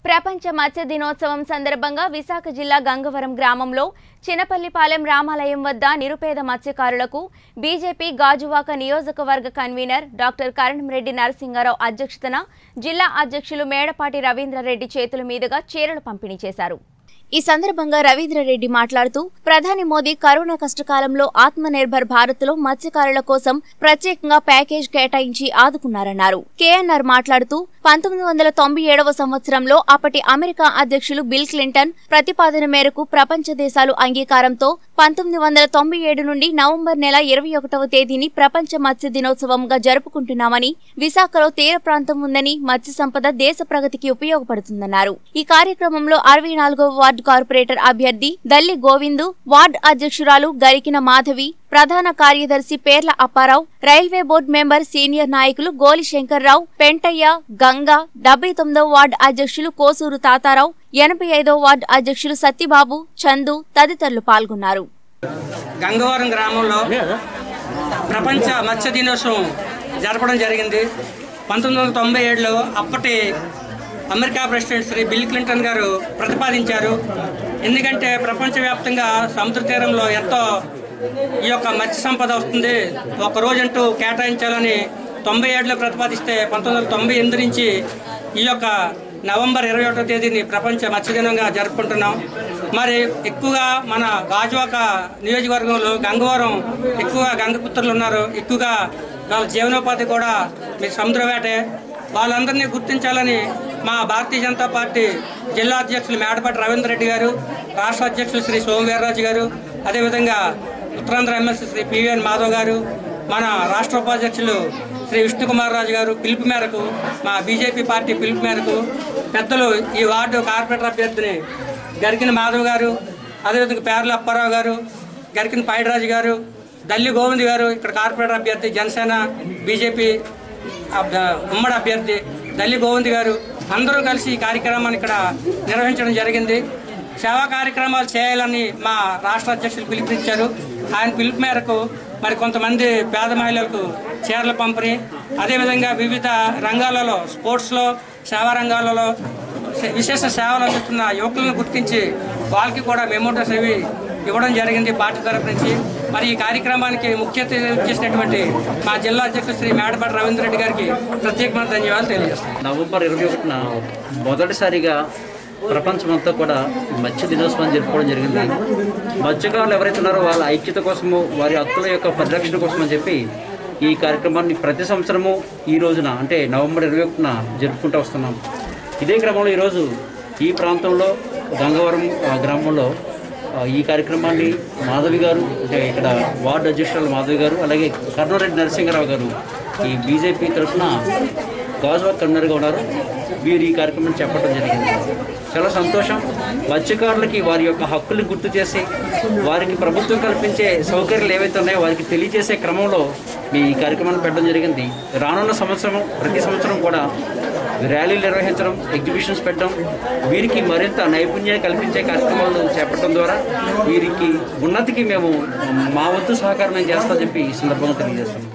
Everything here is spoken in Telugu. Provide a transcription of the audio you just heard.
ప్రపంచ మత్స్య దినోత్సవం సందర్భంగా విశాఖ జిల్లా గంగవరం గ్రామంలో చినపల్లిపాలెం రామాలయం వద్ద నిరుపేద మత్స్యకారులకు బీజేపీ గాజువాక నియోజకవర్గ కన్వీనర్ డాక్టర్ కరణంరెడ్డి నరసింగారావు అధ్యక్షతన జిల్లా అధ్యక్షులు మేడపాటి రవీంద్రారెడ్డి చేతుల మీదుగా చీరలు పంపిణీ చేశారు ఈ సందర్భంగా రవీంద్రరెడ్డి మాట్లాడుతూ ప్రధాని మోదీ కరోనా కష్టకాలంలో ఆత్మనిర్భర్ భారత్ లో మత్స్యకారుల కోసం ప్రత్యేకంగా ప్యాకేజ్ కేటాయించి ఆదుకున్నారన్నారు కేఎన్ఆర్ మాట్లాడుతూ పంతొమ్మిది వందల తొంభై ఏడవ సంవత్సరంలో అప్పటి అమెరికా అధ్యక్షులు బిల్ క్లింటన్ ప్రతిపాదన మేరకు ప్రపంచ దేశాలు అంగీకారంతో పంతొమ్మిది వందల తొంభై ఏడు నుండి నవంబర్ నెల ఇరవై ఒకటవ తేదీని ప్రపంచ మత్స్య దినోత్సవంగా జరుపుకుంటున్నామని విశాఖలో తీర ప్రాంతం ఉందని మత్స్య సంపద దేశ ప్రగతికి ఉపయోగపడుతుందన్నారు ఈ కార్యక్రమంలో అరవై నాలుగవ వార్డు కార్పొరేటర్ అభ్యర్థి దల్లి గోవిందు వార్డు అధ్యక్షురాలు గరికిన మాధవి ప్రధాన కార్యదర్శి పేర్ల Apparao railway board member senior నాయకులు గోలి శంకర్రావు పెంటయ్య గంగా డెబ్బై తొమ్మిదవ వార్డు అధ్యక్షులు కోసూరు తాతారావు ఎనభై ఐదవ వార్డు అధ్యక్షులు సత్యబాబు చందు తదితరులు పాల్గొన్నారు గంగవరం గ్రామంలో ప్రపంచ మత్స్య దినోత్సవం జరపడం జరిగింది పంతొమ్మిది వందల తొంభై ఏడులో అప్పటి America president Shri Bill Clinton garu ప్రతిపాదించారు ఎందుకంటే ప్రపంచవ్యాప్తంగా సముద్ర తీరంలో ఎంతో ఈ యొక్క మత్స్య సంపద వస్తుంది ఒక రోజంటూ కేటాయించాలని తొంభై ఏడులో ప్రతిపాదిస్తే పంతొమ్మిది వందల తొంభై ఎనిమిది నుంచి ఈ యొక్క నవంబర్ ఇరవై ఒకటో తేదీని ప్రపంచ మత్స్య దినంగా జరుపుకుంటున్నాం మరి ఎక్కువగా మన గాజువాక నియోజకవర్గంలో గంగవరం ఎక్కువగా గంగపుత్రులు ఉన్నారు ఎక్కువగా వాళ్ళ జీవనోపాధి కూడా మీ సముద్ర వేటే వాళ్ళందరినీ గుర్తించాలని మా భారతీయ జనతా పార్టీ జిల్లా అధ్యక్షులు మేడపాటి రవీంద్ర రెడ్డి గారు రాష్ట్ర అధ్యక్షులు శ్రీ సోమవీర్రాజు గారు అదేవిధంగా ఉత్తరాంధ్ర ఎమ్మెల్సీ శ్రీ పివిఎన్ మాధవ్ గారు మన రాష్ట్ర ఉపాధ్యక్షులు శ్రీ విష్ణుకుమార్ రాజు గారు పిలుపు మేరకు మా బీజేపీ పార్టీ పిలుపు మేరకు పెద్దలు ఈ వార్డు కార్పొరేటర్ అభ్యర్థిని గరికిన మాధవ్ గారు అదేవిధంగా పేర్ల అప్పారావు గారు గరికిన పైడరాజు గారు దల్లి గోవింద్ గారు ఇక్కడ కార్పొరేటర్ అభ్యర్థి జనసేన బీజేపీ అబ్- ఉమ్మడి అభ్యర్థి దల్లి గోవింద్ గారు అందరూ కలిసి ఈ కార్యక్రమాన్ని ఇక్కడ నిర్వహించడం జరిగింది సేవా కార్యక్రమాలు చేయాలని మా రాష్ట్ర అధ్యక్షులు పిలుపునిచ్చారు ఆయన పిలుపు మేరకు మరి కొంతమంది పేద మహిళలకు చీరల పంపిణీ అదేవిధంగా వివిధ రంగాలలో స్పోర్ట్స్లో సేవా రంగాలలో విశేష సేవలు అందిస్తున్న యువకులను గుర్తించి వాళ్ళకి కూడా మెమోటోస్ అవి ఇవ్వడం జరిగింది పార్టీ తరపు నుంచి మరి ఈ కార్యక్రమానికి ముఖ్య అతిథి చేసినటువంటి మా జిల్లా అధ్యక్షుడు శ్రీ మేడపాటి రవీంద్ర రెడ్డి గారికి ప్రత్యేకమైన ధన్యవాదాలు తెలియజేస్తాను నవంబర్ ఇరవై ఒకటిన మొదటిసారిగా ప్రపంచమంతా కూడా మత్స్య దినోత్సవం జరుపుకోవడం జరిగింది మత్స్యకారులు ఎవరైతే ఉన్నారో వాళ్ళ ఐక్యత కోసము వారి హక్కుల యొక్క పరిరక్షణ కోసం అని చెప్పి ఈ కార్యక్రమాన్ని ప్రతి సంవత్సరము ఈ రోజున అంటే నవంబర్ ఇరవై ఒకటిన జరుపుకుంటూ వస్తున్నాం ఇదే క్రమంలో ఈరోజు ఈ ప్రాంతంలో గంగవరం ఆ, గ్రామంలో ఆ, ఈ కార్యక్రమాన్ని మాధవి గారు అంటే ఇక్కడ వార్డు అధ్యక్షురాలు మాధవి గారు అలాగే కర్ణారెడ్డి నరసింహరావు గారు ఈ బీజేపీ తరఫున గాజువాక్ కన్వీనర్గా ఉన్నారు వీరు ఈ కార్యక్రమం చెప్పడం జరిగింది చాలా సంతోషం మత్స్యకారులకి వారి యొక్క హక్కులు గుర్తు చేసి వారికి ప్రభుత్వం కల్పించే సౌకర్యాలు ఏవైతే ఉన్నాయో వారికి తెలియజేసే క్రమంలో మీ ఈ కార్యక్రమాన్ని పెట్టడం జరిగింది రానున్న సంవత్సరం ప్రతి సంవత్సరం కూడా ర్యాలీలు నిర్వహించడం ఎగ్జిబిషన్స్ పెట్టడం వీరికి మరింత నైపుణ్యాన్ని కల్పించే కార్యక్రమాలు చేపట్టడం ద్వారా వీరికి ఉన్నతికి మేము మా వంతు సహకారం మేము చేస్తామని చెప్పి ఈ సందర్భంగా తెలియజేస్తున్నాం